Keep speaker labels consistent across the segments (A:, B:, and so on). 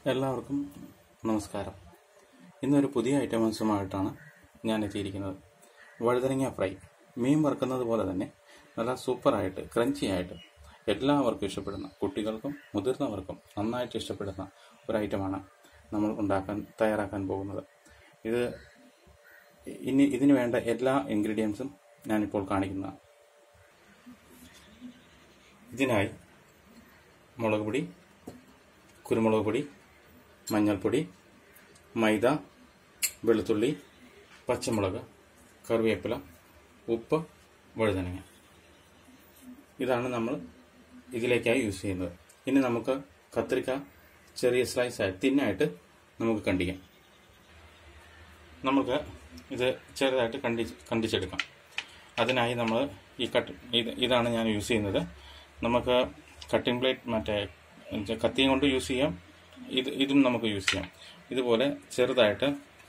A: എല്ലാവർക്കും നമസ്കാരം ഇന്നൊരു പുതിയ ഐറ്റംസുമായിട്ടാണ് ഞാൻ എത്തിയിരിക്കുന്നത് വഴുതനങ്ങ ഫ്രൈ മീൻ വറുക്കുന്നത് പോലെ തന്നെ നല്ല സൂപ്പറായിട്ട് ക്രഞ്ചി ആയിട്ട് എല്ലാവർക്കും ഇഷ്ടപ്പെടുന്ന കുട്ടികൾക്കും മുതിർന്നവർക്കും നന്നായിട്ട് ഇഷ്ടപ്പെടുന്ന ഒരു ഐറ്റമാണ് നമ്മൾ ഉണ്ടാക്കാൻ തയ്യാറാക്കാൻ പോകുന്നത് ഇത് ഇനി ഇതിന് വേണ്ട എല്ലാ ഇൻഗ്രീഡിയൻസും ഞാനിപ്പോൾ കാണിക്കുന്നതാണ് ഇതിനായി മുളക് പൊടി കുരുമുളക് പൊടി മഞ്ഞൾപ്പൊടി മൈദ വെളുത്തുള്ളി പച്ചമുളക് കറിവേപ്പില ഉപ്പ് വഴുതനങ്ങ ഇതാണ് നമ്മൾ ഇതിലേക്കായി യൂസ് ചെയ്യുന്നത് ഇനി നമുക്ക് കത്തിരിക്ക ചെറിയ സ്ലൈസ് ആയി തിന്നായിട്ട് നമുക്ക് കണ്ടിക്കാം നമുക്ക് ഇത് ചെറുതായിട്ട് കണ്ടി കണ്ടിച്ചെടുക്കാം അതിനായി നമ്മൾ ഈ കട്ട് ഇത് ഇതാണ് ഞാൻ യൂസ് ചെയ്യുന്നത് നമുക്ക് കട്ടിംഗ് പ്ലേറ്റ് മറ്റേ കത്തിയും കൊണ്ട് യൂസ് ചെയ്യാം ഇത് ഇതും നമുക്ക് യൂസ് ചെയ്യാം ഇതുപോലെ ചെറുതായിട്ട്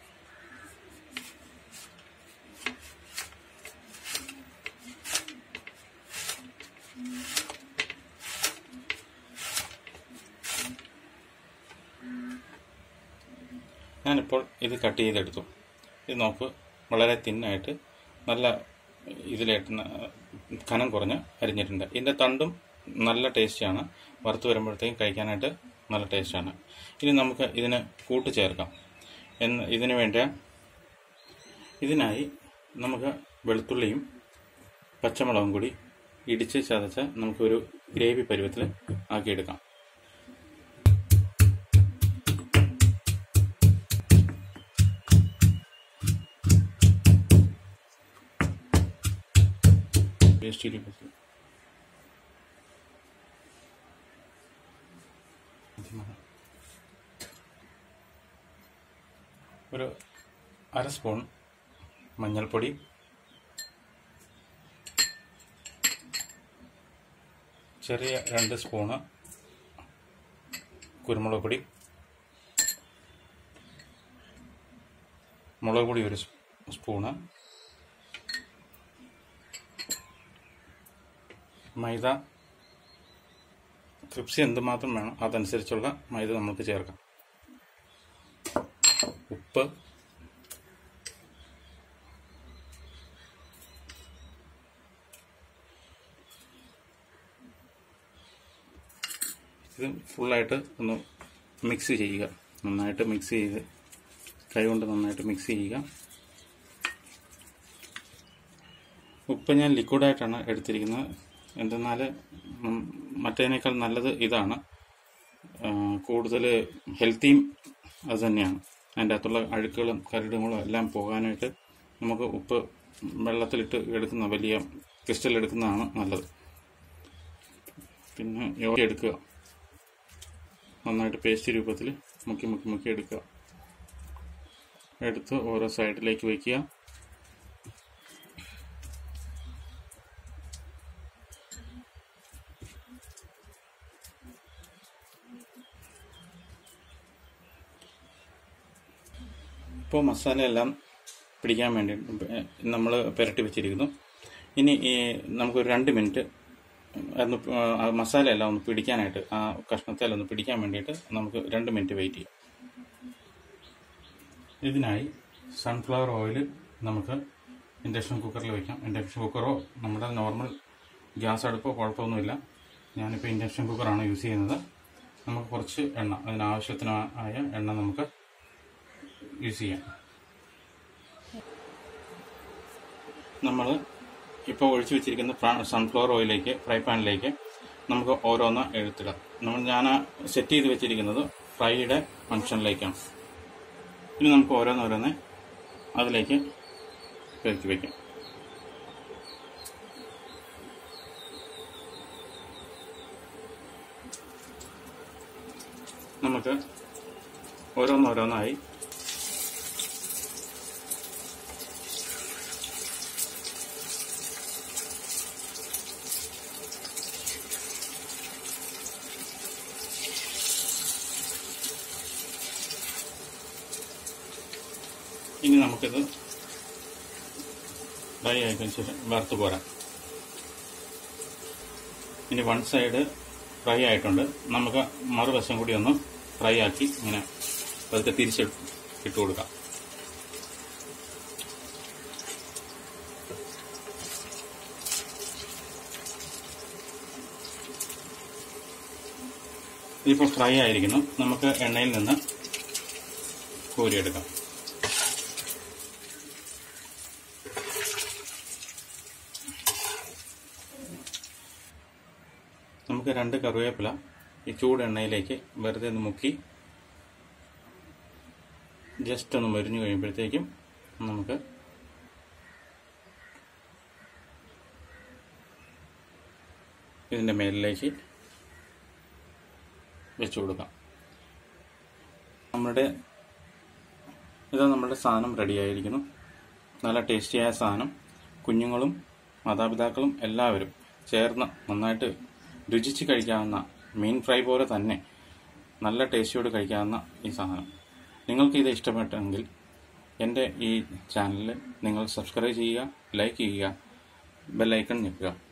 A: ഞാനിപ്പോൾ ഇത് കട്ട് ചെയ്തെടുത്തു ഇത് നോക്ക് വളരെ തിന്നായിട്ട് നല്ല ഇതിലായിട്ട് ന- കനം കുറഞ്ഞ് അരിഞ്ഞിട്ടുണ്ട് ഇതിൻ്റെ തണ്ടും നല്ല ടേസ്റ്റിയാണ് വറുത്ത് വരുമ്പോഴത്തേക്കും കഴിക്കാനായിട്ട് നല്ല ടേസ്റ്റാണ് ഇനി നമുക്ക് ഇതിന് കൂട്ട് ചേർക്കാം എന്ന് ഇതിന് വേണ്ട ഇതിനായി നമുക്ക് വെളുത്തുള്ളിയും പച്ചമുളകും കൂടി ഇടിച്ച് ചതച്ച് നമുക്കൊരു ഗ്രേവി പരുവത്തിൽ ആക്കിയെടുക്കാം പേസ്റ്റ് രൂപത്തിൽ ഒരു അര സ്പൂൺ മഞ്ഞൾപ്പൊടി ചെറിയ രണ്ട് സ്പൂണ് കുരുമുളക് പൊടി മുളക് പൊടി ഒരു സ് സ്പൂണ് മൈദ ക്രിപ്സി എന്തുമാത്രം വേണം അതനുസരിച്ചുള്ള മൈദ നമുക്ക് ചേർക്കാം ഉപ്പ് ഇത് ഫുള്ളായിട്ട് ഒന്ന് മിക്സ് ചെയ്യുക നന്നായിട്ട് മിക്സ് ചെയ്ത് കൈകൊണ്ട് നന്നായിട്ട് മിക്സ് ചെയ്യുക ഉപ്പ് ഞാൻ ലിക്വിഡായിട്ടാണ് എടുത്തിരിക്കുന്നത് എന്തെന്നാൽ ഉം, മറ്റേതിനേക്കാൾ നല്ലത് ഇതാണ് കൂടുതൽ ഹെൽത്തിയും അത് തന്നെയാണ് അതിൻ്റെ അകത്തുള്ള അഴുക്കുകളും കരടുകളും എല്ലാം പോകാനായിട്ട് നമുക്ക് ഉപ്പ് വെള്ളത്തിലിട്ട് എടുക്കുന്ന വലിയ ക്രിസ്റ്റൽ എടുക്കുന്നതാണ് നല്ലത് പിന്നെ യോഗ്യ എടുക്കുക നന്നായിട്ട് പേസ്റ്റ് രൂപത്തിൽ മുക്കി മുക്കി മുക്കി എടുക്കുക എടുത്ത് ഓരോ സൈഡിലേക്ക് വയ്ക്കുക ഇപ്പോൾ മസാലയെല്ലാം പിടിക്കാൻ വേണ്ടി നമ്മൾ പുരട്ടി വെച്ചിരിക്കുന്നു ഇനി ഈ നമുക്കൊരു രണ്ട് മിനിറ്റ് ഒന്ന് ആ മസാലയെല്ലാം ഒന്ന് പിടിക്കാനായിട്ട് ആ കഷ്ണത്തെല്ലാം ഒന്ന് പിടിക്കാൻ വേണ്ടിയിട്ട് നമുക്ക് രണ്ട് മിനിറ്റ് വെയിറ്റ് ചെയ്യാം ഇതിനായി സൺഫ്ലവർ ഓയിൽ നമുക്ക് ഇൻഡക്ഷൻ കുക്കറിൽ വയ്ക്കാം ഇൻഡക്ഷൻ കുക്കറോ നമ്മുടെ നോർമൽ ഗ്യാസ് അടുപ്പോ കുഴപ്പമൊന്നുമില്ല ഞാനിപ്പോൾ ഇൻഡക്ഷൻ കുക്കറാണ് യൂസ് ചെയ്യുന്നത് നമുക്ക് കുറച്ച് എണ്ണ അതിനാവശ്യത്തിനായ എണ്ണ നമുക്ക് യൂസ് ചെയ്യാം നമ്മൾ ഇപ്പോൾ ഒഴിച്ചു വെച്ചിരിക്കുന്ന ഫ്ര- സൺഫ്ലവർ ഓയിലേക്ക് ഫ്രൈ പാനിലേക്ക് നമുക്ക് ഓരോന്ന് എടുത്തിടാം നമ്മൾ ഞാൻ സെറ്റ് ചെയ്ത് വെച്ചിരിക്കുന്നത് ഫ്രൈയുടെ ഫംഗ്ഷനിലേക്കാണ് ഇനി നമുക്ക് ഓരോന്നോരോന്ന് അതിലേക്ക് പെരുക്കി വയ്ക്കാം നമുക്ക് ഓരോന്നോരോന്നായി ഇനി നമുക്കിത് ഫ്രൈ ആയതിനു ശേഷം വറുത്ത് പോരാം ഇനി വൺ സൈഡ് ഫ്രൈ ആയിട്ടുണ്ട് നമുക്ക് മറുവശം കൂടി ഒന്ന് ഫ്രൈ ആക്കി ഇങ്ങനെ പതുക്കെ തിരിച്ച് ഇട്ട് കൊടുക്കാം ഇതിപ്പോൾ ഫ്രൈ ആയിരിക്കുന്നു നമുക്ക് എണ്ണയിൽ നിന്ന് കോരിയെടുക്കാം നമുക്ക് രണ്ട് കറിവേപ്പില ഈ ചൂട് എണ്ണയിലേക്ക് വെറുതെ ഒന്ന് മുക്കി ജസ്റ്റ് ഒന്ന് മരിഞ്ഞു കഴിയുമ്പോഴത്തേക്കും നമുക്ക് ഇതിൻ്റെ മേലിലേക്ക് വെച്ചു കൊടുക്കാം നമ്മുടെ ഇത് നമ്മുടെ സാധനം റെഡിയായിരിക്കുന്നു നല്ല ടേസ്റ്റിയായ സാധനം കുഞ്ഞുങ്ങളും മാതാപിതാക്കളും എല്ലാവരും ചേർന്ന് നന്നായിട്ട് രുചിച്ച് കഴിക്കാവുന്ന മീൻ ഫ്രൈ പോലെ തന്നെ നല്ല ടേസ്റ്റിയോട് കഴിക്കാവുന്ന ഈ സാധനം നിങ്ങൾക്ക് ഇത് ഇഷ്ടപ്പെട്ടെങ്കിൽ എൻ്റെ ഈ ചാനൽ നിങ്ങൾ സബ്സ്ക്രൈബ് ചെയ്യുക ലൈക്ക് ചെയ്യുക ബെല്ലൈക്കൺ ഞെക്കുക